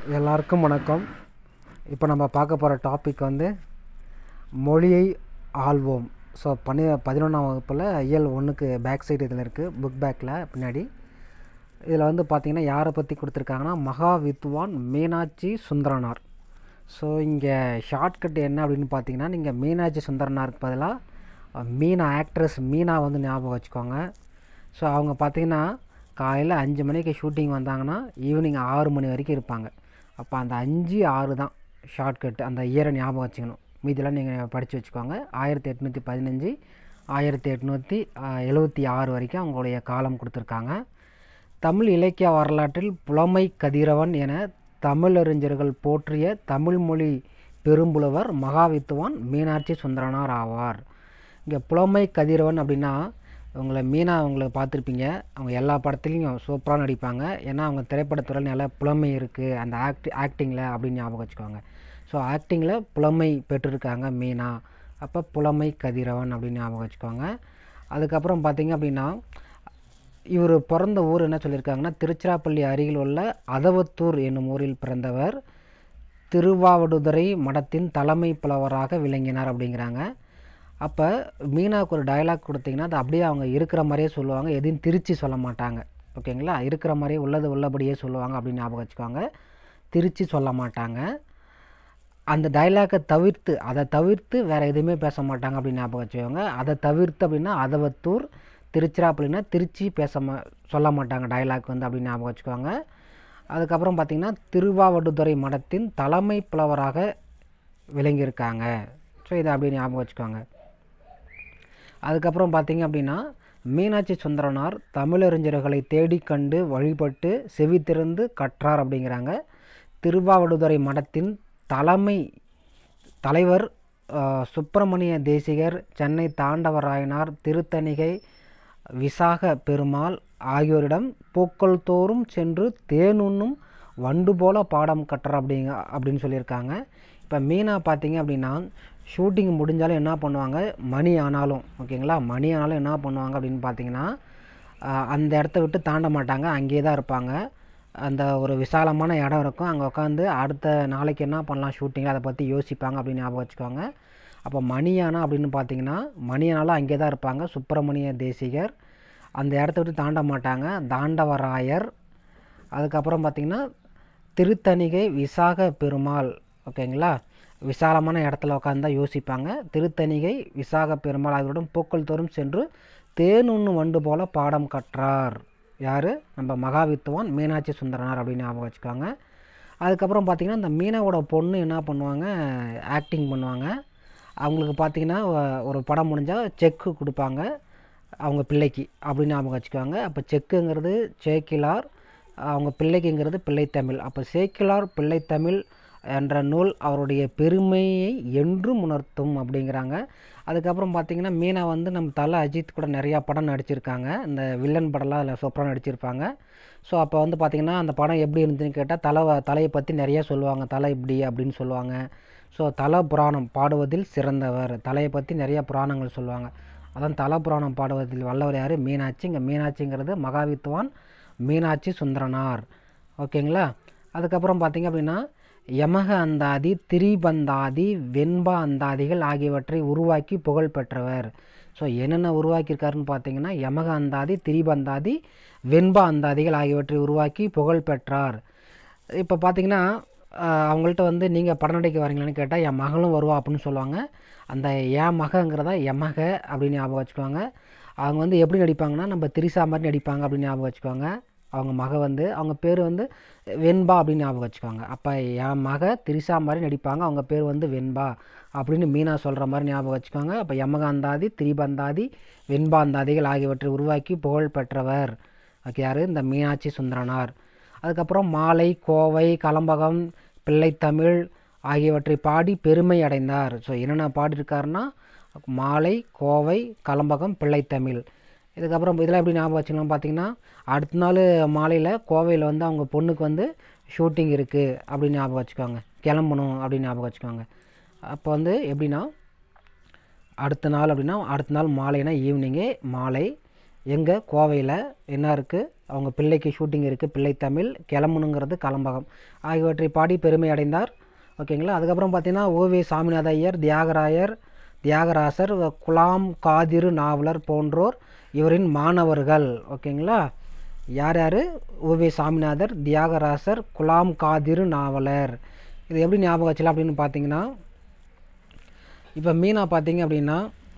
எல்லாருக்கும் வணக்கம் இப்போ நம்ம பார்க்க போகிற டாபிக் வந்து மொழியை ஆள்வோம் ஸோ பனி பதினொன்றாம் வகுப்பில் இயல் ஒன்றுக்கு பேக் சைடு இதில் இருக்குது புக் பேக்கில் பின்னாடி இதில் வந்து பார்த்திங்கன்னா யாரை பற்றி கொடுத்துருக்காங்கன்னா மகா வித்வான் மீனாட்சி சுந்தரனார் ஸோ இங்கே ஷார்ட்கட் என்ன அப்படின்னு பார்த்தீங்கன்னா நீங்கள் மீனாட்சி சுந்தரனாருக்கு பதிலாக மீனா ஆக்ட்ரஸ் மீனா வந்து ஞாபகம் வச்சுக்கோங்க ஸோ அவங்க பார்த்தீங்கன்னா காலையில் அஞ்சு மணிக்கு ஷூட்டிங் வந்தாங்கன்னா ஈவினிங் ஆறு மணி வரைக்கும் இருப்பாங்க அப்போ அந்த அஞ்சு ஆறு தான் ஷார்ட்கட் அந்த இயரை ஞாபகம் வச்சுக்கணும் மீதியெல்லாம் நீங்கள் படித்து வச்சுக்கோங்க ஆயிரத்தி எட்நூற்றி பதினஞ்சு ஆயிரத்தி எட்நூற்றி எழுபத்தி ஆறு வரைக்கும் அவங்களுடைய காலம் கொடுத்துருக்காங்க தமிழ் இலக்கிய வரலாற்றில் புலமை கதிரவன் என தமிழறிஞர்கள் போற்றிய தமிழ்மொழி பெரும்புலவர் மகாவித்துவான் மீனாட்சி சுந்தரனார் ஆவார் இங்கே புலமை கதிரவன் அப்படின்னா உங்களை மீனா அவங்கள பார்த்துருப்பீங்க அவங்க எல்லா படத்துலையும் சூப்பராக நடிப்பாங்க ஏன்னா அவங்க திரைப்படத்துறையில் நல்ல புலமை இருக்குது அந்த ஆக்ட் ஆக்டிங்கில் அப்படின்னு ஞாபகம் வச்சுக்கோங்க ஸோ ஆக்டிங்கில் புலமை பெற்றிருக்காங்க மீனா அப்போ புலமை கதிரவன் அப்படின்னு ஞாபகம் வச்சுக்கோங்க அதுக்கப்புறம் பார்த்தீங்க அப்படின்னா இவர் பிறந்த ஊர் என்ன சொல்லியிருக்காங்கன்னா திருச்சிராப்பள்ளி அருகில் உள்ள அதவத்தூர் என்னும் ஊரில் பிறந்தவர் திருவாவடுதுறை மடத்தின் தலைமை புலவராக விளங்கினார் அப்படிங்கிறாங்க அப்போ மீனாவுக்கு ஒரு டயலாக் கொடுத்தீங்கன்னா அது அப்படியே அவங்க இருக்கிற மாதிரியே சொல்லுவாங்க எதையும் திருச்சி சொல்ல மாட்டாங்க ஓகேங்களா இருக்கிற மாதிரியே உள்ளது உள்ளபடியே சொல்லுவாங்க அப்படின்னு ஞாபகம் வச்சுக்கோங்க திருச்சி சொல்ல மாட்டாங்க அந்த டைலாக்கை தவிர்த்து அதை தவிர்த்து வேறு எதுவுமே பேச மாட்டாங்க அப்படின்னு ஞாபகம் வச்சுக்கோங்க அதை தவிர்த்து அப்படின்னா அதவத்தூர் திருச்சிராப்பள்ளினா திருச்சி பேச மா சொல்ல மாட்டாங்க டைலாக் வந்து அப்படின்னு ஞாபகம் வச்சுக்கோங்க அதுக்கப்புறம் பார்த்திங்கன்னா திருவாவடுதுறை மடத்தின் தலைமை புலவராக விளங்கியிருக்காங்க ஸோ இதை அப்படியே ஞாபகம் வச்சுக்கோங்க அதுக்கப்புறம் பார்த்திங்க அப்படின்னா மீனாட்சி சுந்தரனார் தமிழறிஞர்களை தேடிக் கண்டு வழிபட்டு செவி திறந்து கற்றார் அப்படிங்கிறாங்க திருவாவடுதுறை மடத்தின் தலைமை தலைவர் சுப்பிரமணிய தேசிகர் சென்னை தாண்டவராயனார் திருத்தணிகை விசாக பெருமாள் ஆகியோரிடம் பூக்கள் தோறும் சென்று தேனுண்ணும் வண்டு போல பாடம் கட்டுற அப்படிங்க அப்படின்னு சொல்லியிருக்காங்க இப்போ மீனா பார்த்தீங்க அப்படின்னா ஷூட்டிங் முடிஞ்சாலும் என்ன பண்ணுவாங்க மணி ஆனாலும் ஓகேங்களா மணி ஆனாலும் என்ன பண்ணுவாங்க அப்படின்னு பார்த்தீங்கன்னா அந்த இடத்த விட்டு தாண்ட மாட்டாங்க அங்கேயே தான் இருப்பாங்க அந்த ஒரு விசாலமான இடம் இருக்கும் அங்கே உட்காந்து அடுத்த நாளைக்கு என்ன பண்ணலாம் ஷூட்டிங்கில் அதை பற்றி யோசிப்பாங்க அப்படின்னு ஞாபகம் வச்சுக்கோங்க அப்போ மணியானா அப்படின்னு பார்த்தீங்கன்னா மணியானாலும் அங்கே தான் இருப்பாங்க சுப்பிரமணிய தேசிகர் அந்த இடத்த விட்டு தாண்ட மாட்டாங்க தாண்டவராயர் அதுக்கப்புறம் பார்த்திங்கன்னா திருத்தணிகை விசாக பெருமாள் ஓகேங்களா விசாலமான இடத்துல உட்காந்து தான் யோசிப்பாங்க திருத்தணிகை விசாக பெருமாள் ஆகியோருடன் பூக்கள் தோறும் சென்று தேனுண்ணு வண்டு போல பாடம் கற்றார் யார் நம்ம மகாவித்துவான் மீனாட்சி சுந்தரனார் அப்படின்னு ஞாபகம் வச்சுக்கோங்க அதுக்கப்புறம் பார்த்திங்கன்னா இந்த மீனாவோட பொண்ணு என்ன பண்ணுவாங்க ஆக்டிங் பண்ணுவாங்க அவங்களுக்கு பார்த்திங்கன்னா ஒரு படம் முடிஞ்சால் செக்கு கொடுப்பாங்க அவங்க பிள்ளைக்கு அப்படின்னு ஞாபகம் வச்சுக்குவாங்க அப்போ செக்குங்கிறது சேக்கிலார் அவங்க பிள்ளைக்குங்கிறது பிள்ளைத்தமிழ் அப்போ சேக்கிலார் பிள்ளைத்தமிழ் என்ற நூல் அவருடைய பெருமையை என்றும் உணர்த்தும் அப்படிங்கிறாங்க அதுக்கப்புறம் பார்த்திங்கன்னா மீனா வந்து நம்ம தலை அஜித் கூட நிறையா படம் நடிச்சிருக்காங்க இந்த வில்லன் படம்லாம் அதில் சூப்பராக நடிச்சிருப்பாங்க ஸோ அப்போ வந்து பார்த்திங்கன்னா அந்த படம் எப்படி இருந்துச்சுன்னு கேட்டால் தலை தலையை பற்றி நிறைய சொல்லுவாங்க தலை இப்படி அப்படின்னு சொல்லுவாங்க ஸோ தல புராணம் பாடுவதில் சிறந்தவர் தலையை பற்றி நிறைய புராணங்கள் சொல்லுவாங்க அதான் தல புராணம் பாடுவதில் வல்லவர் யார் மீனாட்சி இங்கே மீனாட்சிங்கிறது மகாவித்வான் மீனாட்சி சுந்தரனார் ஓகேங்களா அதுக்கப்புறம் பார்த்திங்க அப்படின்னா யமக அந்தாதி திரிபந்தாதி வெண்பா அந்தாதிகள் ஆகியவற்றை உருவாக்கி புகழ் பெற்றவர் ஸோ என்னென்ன உருவாக்கியிருக்காருன்னு பார்த்தீங்கன்னா யமக அந்தாதி திரிபந்தாதி வெண்பா அந்தாதிகள் ஆகியவற்றை உருவாக்கி புகழ் பெற்றார் இப்போ பார்த்தீங்கன்னா அவங்கள்ட்ட வந்து நீங்கள் படம் நடிக்க வரீங்களான்னு கேட்டால் என் மகளும் வருவா அப்படின்னு சொல்லுவாங்க அந்த என் மகங்கிறதா எமக அப்படின்னு ஞாபகம் வச்சுக்குவாங்க அவங்க வந்து எப்படி நடிப்பாங்கன்னா நம்ம திரிசா மாதிரி நடிப்பாங்க அப்படின்னு ஞாபகம் வச்சுக்குவாங்க அவங்க மக வந்து அவங்க பேர் வந்து வெண்பா அப்படின்னு ஞாபகம் வச்சுக்கோங்க அப்போ என் மக திரிசா மாதிரி நடிப்பாங்க அவங்க பேர் வந்து வெண்பா அப்படின்னு மீனா சொல்கிற மாதிரி ஞாபகம் வச்சுக்கோங்க அப்போ யமகாந்தாதி திரிபந்தாதி வெண்பாந்தாதிகள் ஆகியவற்றை உருவாக்கி புகழ் பெற்றவர் ஓகே யார் இந்த மீனாட்சி சுந்தரனார் அதுக்கப்புறம் மாலை கோவை கலம்பகம் பிள்ளைத்தமிழ் ஆகியவற்றை பாடி பெருமை அடைந்தார் ஸோ என்னென்ன பாடியிருக்காருன்னா மாலை கோவை கலம்பகம் பிள்ளைத்தமிழ் இதுக்கப்புறம் இதெல்லாம் எப்படி ஞாபகம் வச்சுக்கலாம் பார்த்தீங்கன்னா அடுத்த நாள் மாலையில் கோவையில் வந்து அவங்க பொண்ணுக்கு வந்து ஷூட்டிங் இருக்குது அப்படின்னு ஞாபகம் வச்சுக்கோங்க கிளம்பணும் அப்படின்னு ஞாபகம் வச்சுக்கோங்க அப்போ வந்து எப்படின்னா அடுத்த நாள் அப்படின்னா அடுத்த நாள் மாலைனா ஈவினிங்கே மாலை எங்கே கோவையில் என்ன இருக்குது அவங்க பிள்ளைக்கு ஷூட்டிங் இருக்குது பிள்ளை தமிழ் கிளம்பணுங்கிறது கலம்பகம் ஆகியவற்றை பாடி பெருமை அடைந்தார் ஓகேங்களா அதுக்கப்புறம் பார்த்தீங்கன்னா ஓவே சாமிநாத ஐயர் தியாகராயர் தியாகராசர் குலாம் காதிரு நாவலர் போன்றோர் இவரின் மாணவர்கள் ஓகேங்களா யார் யார் ஓவே சாமிநாதர் தியாகராசர் குலாம் காதிரு நாவலர் இது எப்படி ஞாபகம் வச்சலாம் அப்படின்னு பார்த்தீங்கன்னா இப்போ மீனா பார்த்தீங்க அப்படின்னா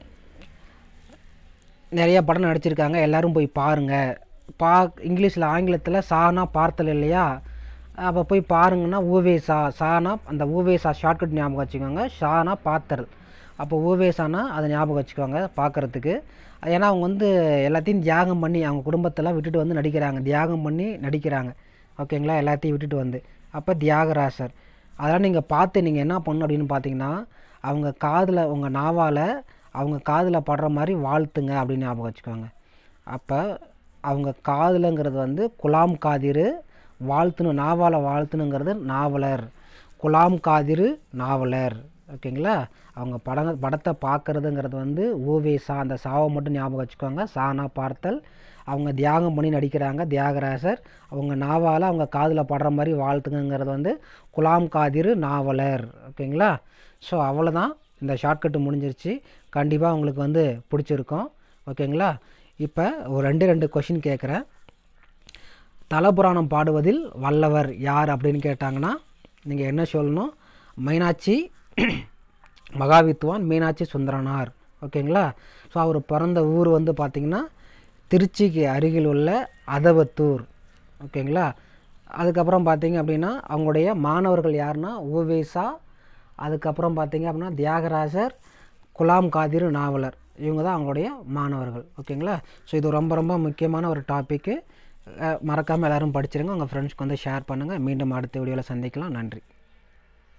நிறைய படம் நடிச்சிருக்காங்க எல்லாரும் போய் பாருங்கள் பா இங்கிலீஷில் ஆங்கிலத்தில் சானா பார்த்தல் இல்லையா அப்போ போய் பாருங்கன்னா ஊவேசா சானா அந்த ஊவேசா ஷார்ட்கட் ஞாபகம் வச்சுக்கோங்க ஷானா பார்த்தல் அப்போ ஊவேசானா அதை ஞாபகம் வச்சுக்கோங்க பார்க்குறதுக்கு ஏன்னா அவங்க வந்து எல்லாத்தையும் தியாகம் பண்ணி அவங்க குடும்பத்தெல்லாம் விட்டுட்டு வந்து நடிக்கிறாங்க தியாகம் பண்ணி நடிக்கிறாங்க ஓகேங்களா எல்லாத்தையும் விட்டுட்டு வந்து அப்போ தியாகராசர் அதெல்லாம் நீங்கள் பார்த்து நீங்கள் என்ன பண்ணணும் அப்படின்னு பார்த்தீங்கன்னா அவங்க காதில் உங்கள் நாவால் அவங்க காதில் படுற மாதிரி வாழ்த்துங்க அப்படின்னு ஞாபகம் வச்சுக்கோங்க அப்போ அவங்க காதுலங்கிறது வந்து குலாம் காதிரு வாழ்த்துணும் நாவால் வாழ்த்துணுங்கிறது நாவலர் குலாம் காதிரு நாவலர் ஓகேங்களா அவங்க படம் படத்தை பார்க்குறதுங்கிறது வந்து ஓவேசா அந்த சாவை மட்டும் ஞாபகம் வச்சுக்கோங்க சானா பார்த்தல் அவங்க தியாகம் பண்ணி நடிக்கிறாங்க தியாகராசர் அவங்க நாவால் அவங்க காதில் படுற மாதிரி வாழ்த்துங்கிறது வந்து குலாம் காதிரு நாவலர் ஓகேங்களா ஸோ அவ்வளோதான் இந்த ஷார்ட்கட்டு முடிஞ்சிருச்சு கண்டிப்பாக உங்களுக்கு வந்து பிடிச்சிருக்கும் ஓகேங்களா இப்போ ஒரு ரெண்டு ரெண்டு கொஷின் கேட்குறேன் தலபுராணம் பாடுவதில் வல்லவர் யார் அப்படின்னு கேட்டாங்கன்னா நீங்கள் என்ன சொல்லணும் மீனாட்சி மகாவித்வான் மீனாட்சி சுந்தரனார் ஓகேங்களா ஸோ அவர் பிறந்த ஊர் வந்து பார்த்திங்கன்னா திருச்சிக்கு அருகில் உள்ள அதவத்தூர் ஓகேங்களா அதுக்கப்புறம் பார்த்தீங்க அப்படின்னா அவங்களுடைய மாணவர்கள் யாருன்னா ஓவேசா அதுக்கப்புறம் பார்த்தீங்க அப்படின்னா தியாகராஜர் குலாம் காதிர் நாவலர் இவங்க தான் அவங்களுடைய மாணவர்கள் ஓகேங்களா ஸோ இது ரொம்ப ரொம்ப முக்கியமான ஒரு டாப்பிக்கு மறக்காமல் எல்லோரும் படிச்சிருங்க உங்கள் ஃப்ரெண்ட்ஸ்க்கு வந்து ஷேர் பண்ணுங்கள் மீண்டும் அடுத்த வீடியோவில் சந்திக்கலாம் நன்றி